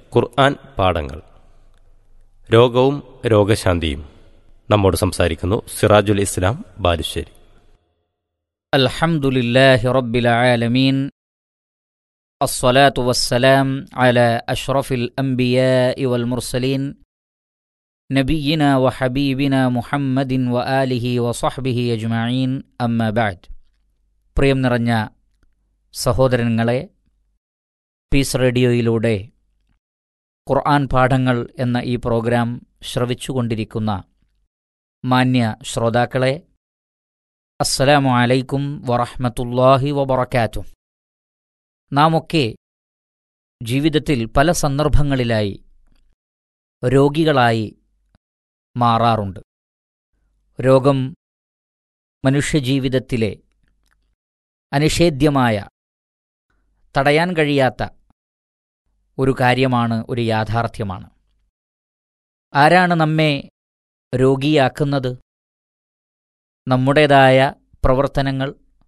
ഖുർആൻ പാഠങ്ങൾ രോഗവും രോഗശാന്തിയും നമ്മോട് സംസാരിക്കുന്നു സിറാജുൽ ഇസ്ലാം ബാലുശ്ശേരി الحمد لله رب العالمين الصلاة والسلام على أشرف الأنبياء والمرسلين نبينا وحبيبنا محمد وآله وصحبه أجمعين أما بعد പ്രിയം നിറഞ്ഞ സഹോദരങ്ങളെ പീസ് റേഡിയോയിലൂടെ ഖുർആൻ പാഠങ്ങൾ എന്ന ഈ പ്രോഗ്രാം ശ്രവിച്ചുകൊണ്ടിരിക്കുന്ന മാന്യ ശ്രോതാക്കളെ അസ്സലാമു അലൈക്കും വറഹ്മത്തുള്ളാഹി വബറകാതുഹു നാം ഒക്കെ ജീവിതത്തിൽ പല സന്ദർഭങ്ങളിലായി രോഗികളായി മാറാറുണ്ട് രോഗം മനുഷ്യജീവിതത്തിലെ അനിഷേധ്യമായ തടയാൻ കഴിയാത്ത ഒരു കാര്യമാണ് ഒരു യാഥാർത്ഥ്യമാണ് ആരാണ് നമ്മെ രോഗിയാക്കുന്നത് നമ്മുടേതായ പ്രവർത്തനങ്ങൾ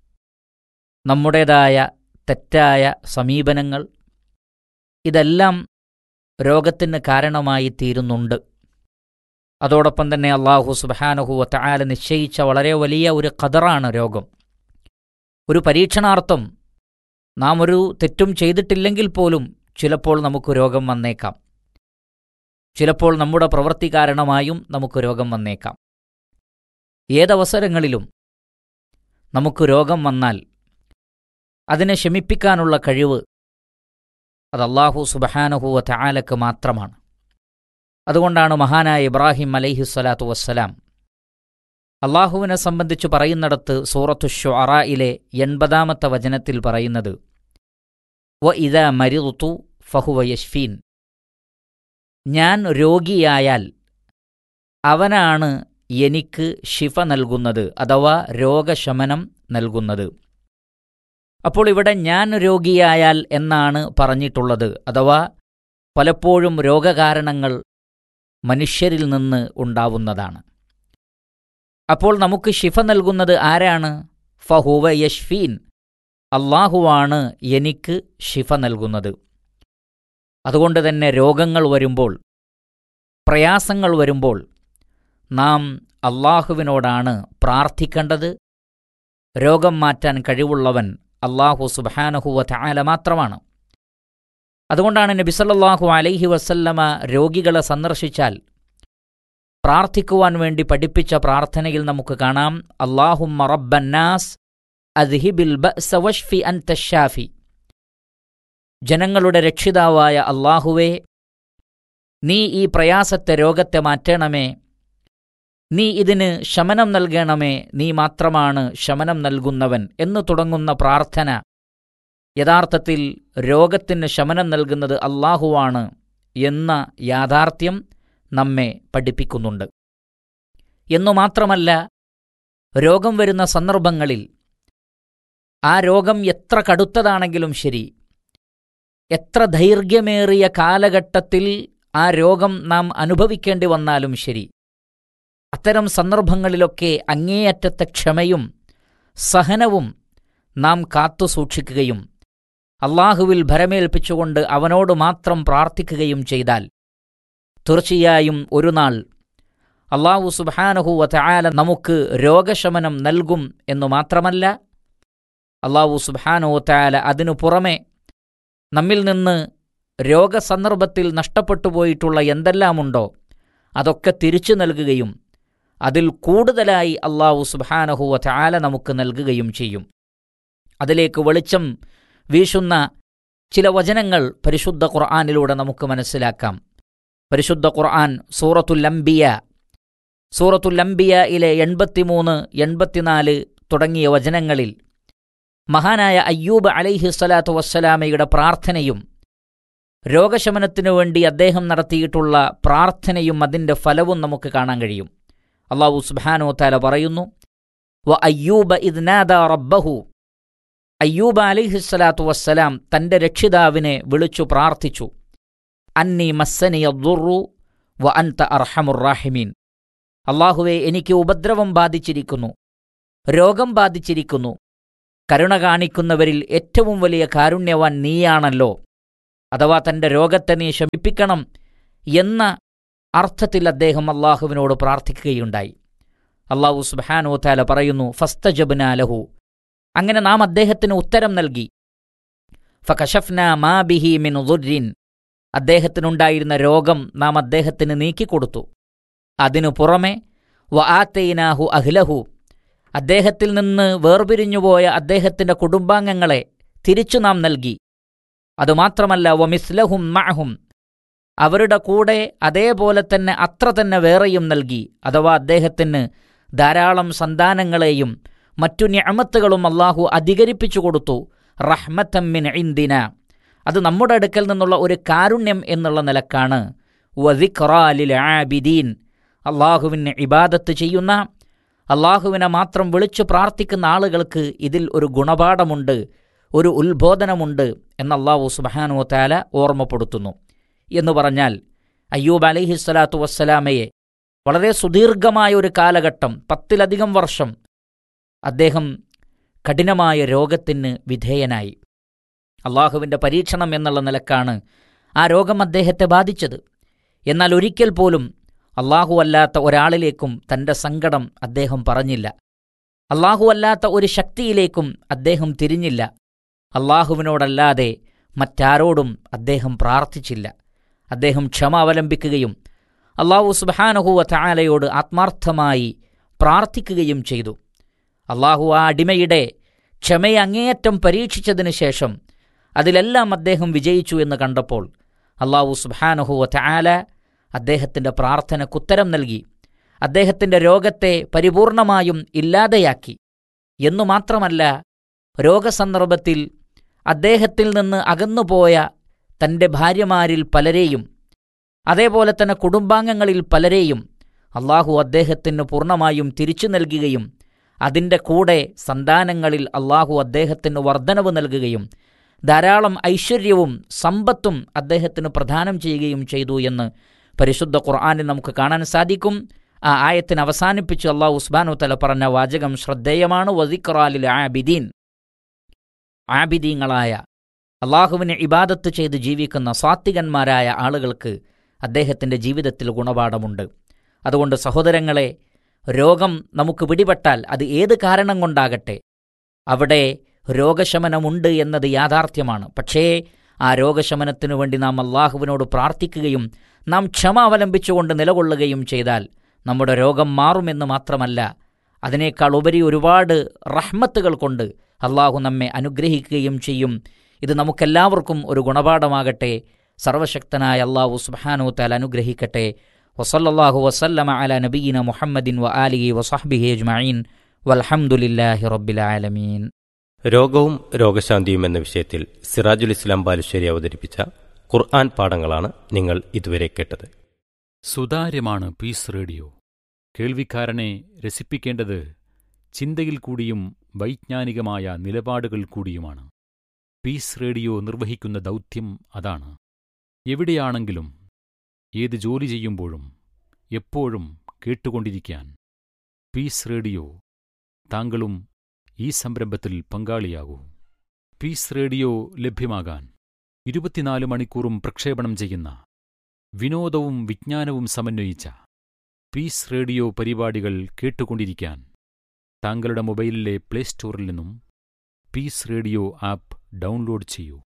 നമ്മുടേതായ തെറ്റായ സമീപനങ്ങൾ ഇതെല്ലാം രോഗത്തിന് കാരണമായി തീരുന്നുണ്ട് അതോടൊപ്പം തന്നെ അള്ളാഹു സുബാനഹു വത്തആല നിശ്ചയിച്ച വളരെ വലിയ ഒരു ഖദറാണ് രോഗം ഒരു പരീക്ഷണാർത്ഥം നാം ഒരു തെറ്റും ചെയ്തിട്ടില്ലെങ്കിൽ പോലും ചിലപ്പോൾ നമുക്ക് രോഗം വന്നേക്കാം ചിലപ്പോൾ നമ്മുടെ പ്രവൃത്തി കാരണമായും നമുക്ക് രോഗം വന്നേക്കാം ഏതവസരങ്ങളിലും നമുക്ക് രോഗം വന്നാൽ അതിനെ ശമിപ്പിക്കാനുള്ള കഴിവ് അത് അള്ളാഹു സുബഹാനഹുവ തആലക്ക് മാത്രമാണ് അതുകൊണ്ടാണ് മഹാനായ ഇബ്രാഹിം അലൈഹിസ്വലാത്തു വസ്സലാം അള്ളാഹുവിനെ സംബന്ധിച്ച് പറയുന്നിടത്ത് സൂറത്തു ഷുഅറയിലെ എൺപതാമത്തെ വചനത്തിൽ പറയുന്നത് വ ഇത മരിതുത്തു ഫഹുവ യഷ്ഫീൻ ഞാൻ രോഗിയായാൽ അവനാണ് എനിക്ക് ശിഫ നൽകുന്നത് അഥവാ രോഗശമനം നൽകുന്നത് അപ്പോൾ ഇവിടെ ഞാൻ രോഗിയായാൽ എന്നാണ് പറഞ്ഞിട്ടുള്ളത് അഥവാ പലപ്പോഴും രോഗകാരണങ്ങൾ മനുഷ്യരിൽ നിന്ന് ഉണ്ടാവുന്നതാണ് അപ്പോൾ നമുക്ക് ശിഫ നൽകുന്നത് ആരാണ് ഫഹുവ യഷ്ഫീൻ അള്ളാഹുവാണ് എനിക്ക് ശിഫ നൽകുന്നത് അതുകൊണ്ട് തന്നെ രോഗങ്ങൾ വരുമ്പോൾ പ്രയാസങ്ങൾ വരുമ്പോൾ നാം അള്ളാഹുവിനോടാണ് പ്രാർത്ഥിക്കേണ്ടത് രോഗം മാറ്റാൻ കഴിവുള്ളവൻ അള്ളാഹു സുബാനഹുവ ചായാല മാത്രമാണ് അതുകൊണ്ടാണ് നബിസല്ലാഹു അലൈഹി വസല്ലമ രോഗികളെ സന്ദർശിച്ചാൽ പ്രാർത്ഥിക്കുവാൻ വേണ്ടി പഠിപ്പിച്ച പ്രാർത്ഥനയിൽ നമുക്ക് കാണാം അള്ളാഹും റബ്ബന്നാസ് അദ്ഹിബിൽ ബഅസ വഷ്ഫി അൻത ഷാഫി ജനങ്ങളുടെ രക്ഷിതാവായ അള്ളാഹുവേ നീ ഈ പ്രയാസത്തെ രോഗത്തെ മാറ്റണമേ നീ ഇതിന് ശമനം നൽകണമേ നീ മാത്രമാണ് ശമനം നൽകുന്നവൻ എന്ന് തുടങ്ങുന്ന പ്രാർത്ഥന യഥാർത്ഥത്തിൽ രോഗത്തിന് ശമനം നൽകുന്നത് അള്ളാഹുവാണ് എന്ന യാഥാർത്ഥ്യം നമ്മെ പഠിപ്പിക്കുന്നുണ്ട് എന്നു മാത്രമല്ല രോഗം വരുന്ന സന്ദർഭങ്ങളിൽ ആ രോഗം എത്ര കടുത്തതാണെങ്കിലും ശരി എത്ര ദൈർഘ്യമേറിയ കാലഘട്ടത്തിൽ ആ രോഗം നാം അനുഭവിക്കേണ്ടി വന്നാലും ശരി അത്തരം സന്ദർഭങ്ങളിലൊക്കെ അങ്ങേയറ്റത്തെ ക്ഷമയും സഹനവും നാം കാത്തു സൂക്ഷിക്കുകയും അള്ളാഹുവിൽ ഭരമേൽപ്പിച്ചുകൊണ്ട് അവനോട് മാത്രം പ്രാർത്ഥിക്കുകയും ചെയ്താൽ തീർച്ചയായും ഒരു നാൾ അള്ളാഹു സുബാനഹു വതആല നമുക്ക് രോഗശമനം നൽകും എന്നു മാത്രമല്ല അള്ളാഹു സുബാനു വതആല അതിനു പുറമെ നമ്മിൽ നിന്ന് രോഗസന്ദർഭത്തിൽ നഷ്ടപ്പെട്ടു പോയിട്ടുള്ള എന്തെല്ലാമുണ്ടോ അതൊക്കെ തിരിച്ചു നൽകുകയും അതിൽ കൂടുതലായി അള്ളാഹു സുബാനഹു വതആല നമുക്ക് നൽകുകയും ചെയ്യും അതിലേക്ക് വെളിച്ചം വീശുന്ന ചില വചനങ്ങൾ പരിശുദ്ധ ഖുർആാനിലൂടെ നമുക്ക് മനസ്സിലാക്കാം പരിശുദ്ധ ഖുർആൻ സൂറത്തുല്ലംബിയ സൂറത്തുല്ലംബിയയിലെ എൺപത്തിമൂന്ന് എൺപത്തിനാല് തുടങ്ങിയ വചനങ്ങളിൽ മഹാനായ അയ്യൂബ് അലൈഹി സ്വലാത്തു വസ്സലാമയുടെ പ്രാർത്ഥനയും രോഗശമനത്തിനു വേണ്ടി അദ്ദേഹം നടത്തിയിട്ടുള്ള പ്രാർത്ഥനയും അതിൻ്റെ ഫലവും നമുക്ക് കാണാൻ കഴിയും അള്ളാഹു സുബാനോ താല പറയുന്നു വ അയ്യൂബ ഇദ്നാദ റബ്ബഹു അയ്യൂബ അലിഹിസ്സലാത്തു വസ്സലാം തന്റെ രക്ഷിതാവിനെ വിളിച്ചു പ്രാർത്ഥിച്ചു അന്നി മസ്സനിയ ദുറു വ അൻത അർഹമുറാഹിമീൻ അള്ളാഹുവെ എനിക്ക് ഉപദ്രവം ബാധിച്ചിരിക്കുന്നു രോഗം ബാധിച്ചിരിക്കുന്നു കരുണ കാണിക്കുന്നവരിൽ ഏറ്റവും വലിയ കാരുണ്യവാൻ നീയാണല്ലോ അഥവാ തൻ്റെ രോഗത്തെ നീ ശമിപ്പിക്കണം എന്ന അർത്ഥത്തിൽ അദ്ദേഹം അള്ളാഹുവിനോട് പ്രാർത്ഥിക്കുകയുണ്ടായി അള്ളാഹു സുബാനോ താല പറയുന്നു ഫസ്തജബ്നാലഹു അങ്ങനെ നാം അദ്ദേഹത്തിന് ഉത്തരം നൽകി ഫകഷഫ്ന മാ ബിഹി മിൻ ദുർരിൻ അദ്ദേഹത്തിനുണ്ടായിരുന്ന രോഗം നാം അദ്ദേഹത്തിന് നീക്കിക്കൊടുത്തു അതിനു പുറമെ വ ആത്തൈനാഹു അഹ്ലഹു അദ്ദേഹത്തിൽ നിന്ന് വേർപിരിഞ്ഞുപോയ അദ്ദേഹത്തിന്റെ കുടുംബാംഗങ്ങളെ തിരിച്ചു നാം നൽകി അതുമാത്രമല്ല വമിസ്ലഹും മഅഹും അവരുടെ കൂടെ അതേപോലെ തന്നെ അത്ര തന്നെ വേറെയും നൽകി അഥവാ അദ്ദേഹത്തിന് ധാരാളം സന്താനങ്ങളെയും മറ്റു ഞമത്തുകളും അള്ളാഹു അധികരിപ്പിച്ചു കൊടുത്തു റഹ്മത്തമ്മിൻ ഇന്ദിന അത് നമ്മുടെ അടുക്കൽ നിന്നുള്ള ഒരു കാരുണ്യം എന്നുള്ള നിലക്കാണ് വദിഖ്റാലിൽ ആബിദീൻ അള്ളാഹുവിന് ഇബാദത്ത് ചെയ്യുന്ന അള്ളാഹുവിനെ മാത്രം വിളിച്ചു പ്രാർത്ഥിക്കുന്ന ആളുകൾക്ക് ഇതിൽ ഒരു ഗുണപാഠമുണ്ട് ഒരു ഉത്ബോധനമുണ്ട് എന്ന് അള്ളാഹു സുബാനു താല ഓർമ്മപ്പെടുത്തുന്നു എന്ന് പറഞ്ഞാൽ അയ്യൂബ് അലിഹിസ്സലാത്തു വസ്സലാമയെ വളരെ സുദീർഘമായ ഒരു കാലഘട്ടം പത്തിലധികം വർഷം അദ്ദേഹം കഠിനമായ രോഗത്തിന് വിധേയനായി അള്ളാഹുവിൻ്റെ പരീക്ഷണം എന്നുള്ള നിലക്കാണ് ആ രോഗം അദ്ദേഹത്തെ ബാധിച്ചത് എന്നാൽ ഒരിക്കൽ പോലും അള്ളാഹു അല്ലാത്ത ഒരാളിലേക്കും തൻ്റെ സങ്കടം അദ്ദേഹം പറഞ്ഞില്ല അള്ളാഹു അല്ലാത്ത ഒരു ശക്തിയിലേക്കും അദ്ദേഹം തിരിഞ്ഞില്ല അള്ളാഹുവിനോടല്ലാതെ മറ്റാരോടും അദ്ദേഹം പ്രാർത്ഥിച്ചില്ല അദ്ദേഹം ക്ഷമ അവലംബിക്കുകയും അള്ളാഹു സുബാനഹുവ താലയോട് ആത്മാർത്ഥമായി പ്രാർത്ഥിക്കുകയും ചെയ്തു അള്ളാഹു ആ അടിമയുടെ ക്ഷമയെ അങ്ങേയറ്റം പരീക്ഷിച്ചതിന് ശേഷം അതിലെല്ലാം അദ്ദേഹം വിജയിച്ചു എന്ന് കണ്ടപ്പോൾ അള്ളാഹു സുബാനഹുവ താല അദ്ദേഹത്തിൻ്റെ പ്രാർത്ഥനക്കുത്തരം നൽകി അദ്ദേഹത്തിൻ്റെ രോഗത്തെ പരിപൂർണമായും ഇല്ലാതെയാക്കി എന്നു മാത്രമല്ല രോഗസന്ദർഭത്തിൽ അദ്ദേഹത്തിൽ നിന്ന് അകന്നുപോയ തൻ്റെ ഭാര്യമാരിൽ പലരെയും അതേപോലെ തന്നെ കുടുംബാംഗങ്ങളിൽ പലരെയും അള്ളാഹു അദ്ദേഹത്തിന് പൂർണ്ണമായും തിരിച്ചു നൽകുകയും അതിൻ്റെ കൂടെ സന്താനങ്ങളിൽ അള്ളാഹു അദ്ദേഹത്തിന് വർധനവ് നൽകുകയും ധാരാളം ഐശ്വര്യവും സമ്പത്തും അദ്ദേഹത്തിന് പ്രദാനം ചെയ്യുകയും ചെയ്തു എന്ന് പരിശുദ്ധ ഖുർആാനിൽ നമുക്ക് കാണാൻ സാധിക്കും ആ ആയത്തിന് അവസാനിപ്പിച്ച് അള്ളാഹു ഉസ്ബാനു തല പറഞ്ഞ വാചകം ശ്രദ്ധേയമാണ് വദിഖറാലിൽ ആബിദീൻ ആബിദീങ്ങളായ അള്ളാഹുവിനെ ഇബാദത്ത് ചെയ്ത് ജീവിക്കുന്ന സാത്വികന്മാരായ ആളുകൾക്ക് അദ്ദേഹത്തിൻ്റെ ജീവിതത്തിൽ ഗുണപാഠമുണ്ട് അതുകൊണ്ട് സഹോദരങ്ങളെ രോഗം നമുക്ക് പിടിപെട്ടാൽ അത് ഏത് കാരണം കൊണ്ടാകട്ടെ അവിടെ രോഗശമനമുണ്ട് എന്നത് യാഥാർത്ഥ്യമാണ് പക്ഷേ ആ രോഗശമനത്തിനു വേണ്ടി നാം അള്ളാഹുവിനോട് പ്രാർത്ഥിക്കുകയും നാം ക്ഷമ അവലംബിച്ചുകൊണ്ട് നിലകൊള്ളുകയും ചെയ്താൽ നമ്മുടെ രോഗം മാറുമെന്ന് മാത്രമല്ല അതിനേക്കാൾ ഉപരി ഒരുപാട് റഹ്മത്തുകൾ കൊണ്ട് അള്ളാഹു നമ്മെ അനുഗ്രഹിക്കുകയും ചെയ്യും ഇത് നമുക്കെല്ലാവർക്കും ഒരു ഗുണപാഠമാകട്ടെ സർവശക്തനായ അള്ളാഹു സുബാനു താൽ അനുഗ്രഹിക്കട്ടെ വസല്ലാഹു വസല്ലമ അല നബീന മുഹമ്മദിൻ വ ആലിഹി വസഹ്ബിഹി അജ്മഈൻ വൽഹംദുലില്ലാഹി റബ്ബിൽ ആലമീൻ രോഗവും രോഗശാന്തിയും എന്ന വിഷയത്തിൽ സിറാജുൽ ഇസ്ലാം ബാലുശ്ശേരി അവതരിപ്പിച്ച ഖുർആൻ പാഠങ്ങളാണ് നിങ്ങൾ ഇതുവരെ കേട്ടത് സുതാര്യമാണ് പീസ് റേഡിയോ കേൾവിക്കാരനെ രസിപ്പിക്കേണ്ടത് ചിന്തയിൽ കൂടിയും വൈജ്ഞാനികമായ നിലപാടുകൾ കൂടിയുമാണ് പീസ് റേഡിയോ നിർവഹിക്കുന്ന ദൗത്യം അതാണ് എവിടെയാണെങ്കിലും ഏത് ജോലി ചെയ്യുമ്പോഴും എപ്പോഴും കേട്ടുകൊണ്ടിരിക്കാൻ പീസ് റേഡിയോ താങ്കളും ഈ സംരംഭത്തിൽ പങ്കാളിയാകൂ പീസ് റേഡിയോ ലഭ്യമാകാൻ ഇരുപത്തിനാല് മണിക്കൂറും പ്രക്ഷേപണം ചെയ്യുന്ന വിനോദവും വിജ്ഞാനവും സമന്വയിച്ച പീസ് റേഡിയോ പരിപാടികൾ കേട്ടുകൊണ്ടിരിക്കാൻ താങ്കളുടെ മൊബൈലിലെ പ്ലേ സ്റ്റോറിൽ നിന്നും പീസ് റേഡിയോ ആപ്പ് ഡൗൺലോഡ് ചെയ്യൂ